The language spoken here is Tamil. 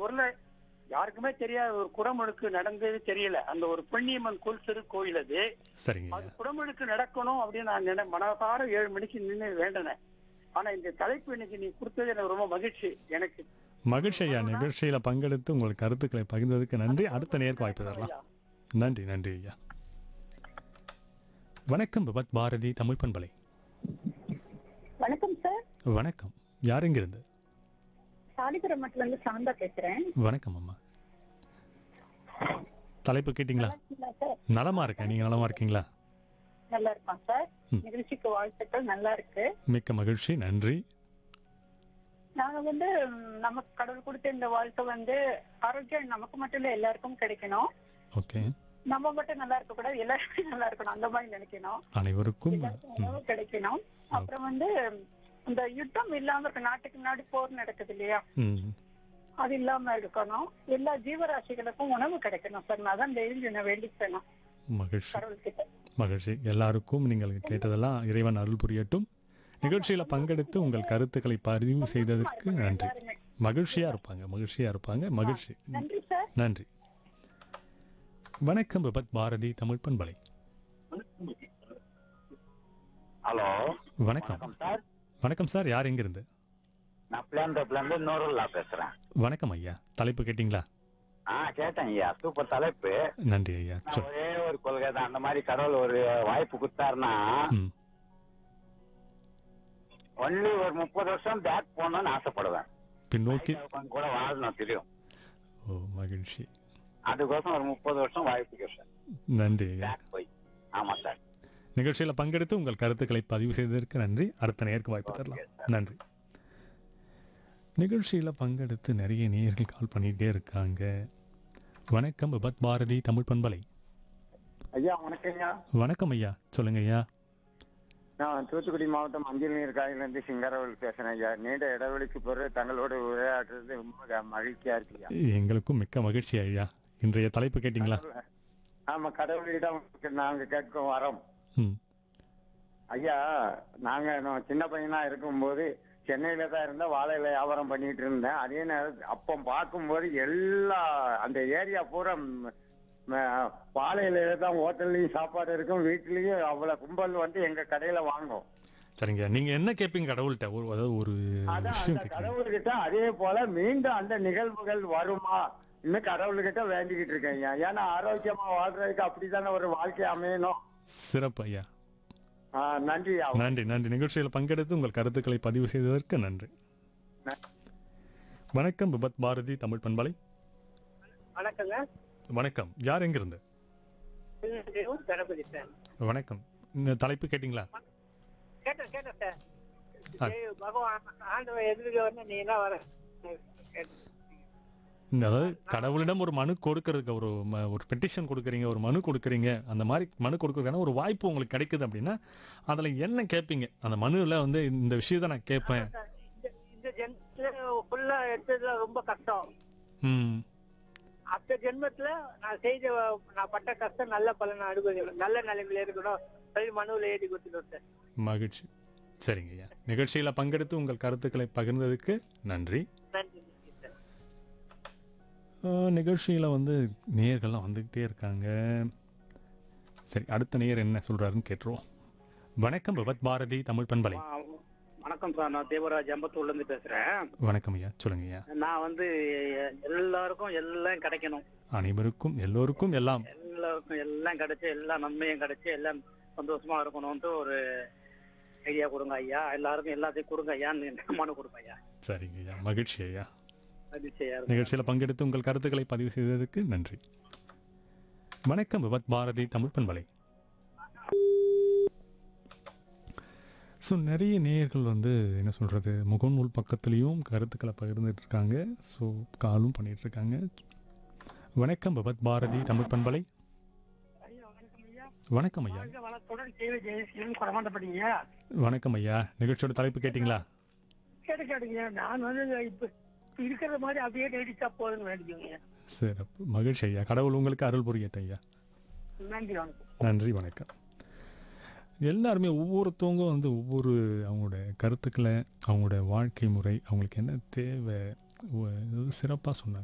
ஊர்ல யாருக்குமே தெரியாத ஒரு குடமுழுக்கு நடந்தது தெரியல அந்த ஒரு பெண்ணியம்மன் கோயில் சிறு கோயில் அது சரிங்க அது ஐயா குடமுழுக்கு நடக்கணும் அப்படின்னு நான் நினை மனசார ஏழு மணிக்கு நின்று வேண்டினேன் ஆனா இந்த தலைப்பு இன்னைக்கு நீ கொடுத்தது எனக்கு ரொம்ப மகிழ்ச்சி எனக்கு மகிழ்ச்சி ஐயா நிகழ்ச்சியில பங்கெடுத்து உங்கள் கருத்துக்களை பகிர்ந்ததுக்கு நன்றி அடுத்த நேருக்கு வாய்ப்பு தரலாம் நன்றி நன்றி ஐயா வணக்கம் விபத் பாரதி தமிழ் பண்பலை வணக்கம் சார் வணக்கம் யார் எங்கிருந்து சாலிபுரம் மட்டும் இருந்து சாந்தா பேசுறேன் வணக்கம் அம்மா தலைப்பு கேட்டிங்களா இருக்கீங்களா சார் நலமா இருக்கேன் நீங்க நலமா இருக்கீங்களா நல்லா இருப்பான் சார் ம். நிகழ்ச்சிக்கு வாழ்த்துக்கள் நல்லா இருக்கு மிக்க மகிழ்ச்சி நன்றி நாங்க வந்து ம், நமக்கு கடவுள் கொடுத்த இந்த வாழ்க்கை வந்து ஆரோக்கியம் நமக்கு மட்டும் இல்ல எல்லாருக்கும் கிடைக்கணும் ஓகே நம்ம மட்டும் நல்லா இருக்க கூடாது எல்லாருமே நல்லா இருக்கணும் அந்த மாதிரி நினைக்கணும் அனைவருக்கும் எல்லாருக்கும் ம், உணவு கிடைக்கணும் அப்புறம் வந்து இந்த யுத்தம் இல்லாம இருக்க நாட்டுக்கு நாடு போர் நடக்குது இல்லையா ம், அது இல்லாம இருக்கணும் எல்லா ஜீவராசிகளுக்கும் உணவு கிடைக்கணும் சார் நான் தான் டெய்லி நான் வேண்டிப்பேன் மகிழ்ச்சி கடவுள்கிட்ட மகிழ்ச்சி எல்லாருக்கும் நீங்கள் கேட்டதெல்லாம் இறைவன் அருள் புரியட்டும் நிகழ்ச்சியில பங்கெடுத்து உங்கள் கருத்துக்களை பதிவு செய்ததற்கு நன்றி எல்லாருமே. மகிழ்ச்சியா இருப்பாங்க மகிழ்ச்சியா இருப்பாங்க மகிழ்ச்சி நன்றி சார் நன்றி வணக்கம் விபத் பாரதி தமிழ் பண்பலை ஹலோ வணக்கம் வணக்கம் சார் வணக்கம் சார் யார் எங்கிருந்து நான் பிளான்டப்ல இருந்து நூறுல்லா பேசுறேன் வணக்கம் ஐயா தலைப்பு கேட்டிங்களா ஆ கேட்டேன் ஐயா சூப்பர் தலைப்பு நன்றி ஐயா நான் சொல் ஒரே ஒரு கொள்கை தான் அந்த மாதிரி கடவுள் ஒரு வாய்ப்பு கொடுத்தாருன்னா ம் ஒன்லி ஒரு முப்பது வருஷம் பேக் போகணும்னு ஆசைப்படுவேன் பின்னோக்கி உட்கார்ந்து கூட வாழணும் தெரியும் ஓ மகிழ்ச்சி அதுக்கோசம் ஒரு முப்பது வருஷம் வாய்ப்பு கேட்டேன் நன்றி ஐயா பேக் போய் ஆமா சார் நிகழ்ச்சியில பங்கெடுத்து உங்கள் கருத்துக்களை பதிவு செய்ததற்கு நன்றி அடுத்த நேருக்கு வாய்ப்பு தரலாம் நன்றி நிகழ்ச்சியில பங்கெடுத்து நிறைய நேயர்கள் கால் பண்ணிட்டே இருக்காங்க வணக்கம் விபத் பாரதி தமிழ் பண்பலை ஐயா வணக்கம்யா வணக்கம் ஐயா சொல்லுங்க ஐயா நான் தூத்துக்குடி மாவட்டம் மஞ்சள் நீர் காயிலிருந்து சிங்கரவல் பேசுறேன் ஐயா நீண்ட இடைவெளிக்கு பிறகு தங்களோட உரையாடுறது ரொம்ப க- மகிழ்ச்சியா இருக்குயா எங்களுக்கும் மிக்க மகிழ்ச்சி ஐயா இன்றைய தலைப்பு கேட்டிங்களா ஆமா கடவுளிடம் நாங்க கேட்கும் வரோம் ம் ஐயா நாங்க நான் சின்ன பையனா இருக்கும்போது சென்னையில தான் இருந்த வாழையில வியாபாரம் பண்ணிட்டு இருந்தேன் அதே நேரம் அப்போ பார்க்கும்போது எல்லா அந்த ஏரியா பூரா ம், ம, வாழையில தான் ஹோட்டல்லையும் சாப்பாடு இருக்கும் வீட்லயும் அவ்வளவு கும்பல் வந்து எங்க கடையில வாங்கும் சரிங்க நீங்க என்ன கேட்பீங்க கடவுள்கிட்ட ஒரு அதாவது ஒரு அதான் விஷயம் அந்த கேட்குறீங்க கடவுள்கிட்ட அதே போல மீண்டும் அந்த நிகழ்வுகள் வருமா இன்னும் கடவுள்கிட்ட வேண்டிக்கிட்டு இருக்கேன் ஐயா ஏன்னா ஆரோக்கியமா வாழ்றதுக்கு அப்படித்தானே ஒரு வாழ்க்கை அமையணும் சிறப்பு ஐயா ஆ, நன்றி ஐயா. நன்றி நன்றி நிகழ்ச்சியில் பங்கெடுத்து உங்கள் கருத்துக்களை பதிவு செய்ததற்கு நன்றி வணக்கம் விபத் பாரதி தமிழ் பண்பலை வணக்கங்க வணக்கம் யார் எங்கிருந்து கணபதி சார் வணக்கம் இந்த தலைப்பு கேட்டிங்களா கேட்டேன் கேட்டேன் சார் ஆ. ஏய், பகவான் ஆண்டவன் எதிர்க்க வந்து நீ என்ன வர இந்த அதாவது கடவுளிடம் ஒரு மனு கொடுக்கறதுக்கு ஒரு ம- ஒரு பெட்டிஷன் கொடுக்குறீங்க ஒரு மனு கொடுக்குறீங்க அந்த மாதிரி மனு கொடுக்கறதுக்கான ஒரு வாய்ப்பு உங்களுக்கு கிடைக்குது அப்படின்னா அதுல என்ன கேட்பீங்க அந்த மனுவில் வந்து இந்த விஷயத்தை நான் கேட்பேன் இந்த இந்த ஜென்மத்துல ஃபுல்லா எடுத்ததுல ரொம்ப கஷ்டம் ம் அடுத்த ஜென்மத்துல நான் செய்த நான் பட்ட கஷ்டம் நல்ல பலனை அனுபவிக்கணும் நல்ல நிலைமையில இருக்கணும் சொல்லி மனுவில் எழுதி கொடுத்துருவோம் சார் மகிழ்ச்சி சரிங்க ஐயா நிகழ்ச்சியில பங்கெடுத்து உங்கள் கருத்துக்களை பகிர்ந்ததுக்கு நன்றி நன்றி நன்றி சார் ஆஹ், நிகழ்ச்சியில வந்து நேயர்கள்லாம் வந்துகிட்டே இருக்காங்க சரி அடுத்த நேயர் என்ன சொல்றாருன்னு கேட்டுருவோம் வணக்கம் விபத் பாரதி தமிழ் பண்பலை ஆ, வணக்கம் சார் நான் தேவராஜ் அம்பத்தூர்ல இருந்து பேசுறேன் வணக்கம் ஐயா சொல்லுங்க ஐயா நான் வந்து எல்லாருக்கும் எல்லாம் கிடைக்கணும் அனைவருக்கும் எல்லோருக்கும் எல்லாம் எல்லாருக்கும் எல்லாம் கிடைச்சு எல்லா நன்மையும் கிடைச்சு எல்லாம் சந்தோஷமா இருக்கணும்ட்டு ஒரு ஐடியா கொடுங்க ஐயா எல்லாருக்கும் எல்லாத்தையும் கொடுங்க ஐயான்னு மனு கொடுங்க ஐயா சரிங்க ஐயா மகிழ்ச்சி ஐயா மகிழ்ச்சியா நிகழ்ச்சியில பங்கெடுத்து உங்கள் கருத்துக்களை பதிவு செய்ததற்கு நன்றி வணக்கம் விபத் பாரதி தமிழ் பண்பலை ஸோ நிறைய நேயர்கள் வந்து என்ன சொல்கிறது முகநூல் பக்கத்துலேயும் கருத்துக்களை பகிர்ந்துட்டு இருக்காங்க ஸோ காலும் பண்ணிட்டு இருக்காங்க வணக்கம் விபத் பாரதி தமிழ் பண்பலை ஐயா வணக்கம் ஐயா வணக்கம் ஐயா வாழ்க வளத்துடன் கேள்வி ஜெயசீலன் குறமாண்டப்பட்டீங்க வணக்கம் ஐயா நிகழ்ச்சியோட தலைப்பு கேட்டிங்களா கேட்டு கேட்டுங்க நான் வந்து இப்ப இப்ப இருக்கிற மாதிரி அப்படியே நீடிச்சா போதுன்னு வேண்டிக்கோங்க சிறப்பு மகிழ்ச்சி ஐயா கடவுள் உங்களுக்கு அருள் புரியட்டும் ஐயா நன்றி வணக்கம் நன்றி வணக்கம் எல்லாருமே ஒவ்வொருத்தவங்க வந்து ஒவ்வொரு அவங்களோட கருத்துக்களை அவங்களோட வாழ்க்கை முறை அவங்களுக்கு என்ன தேவை சிறப்பாக சொன்னாங்க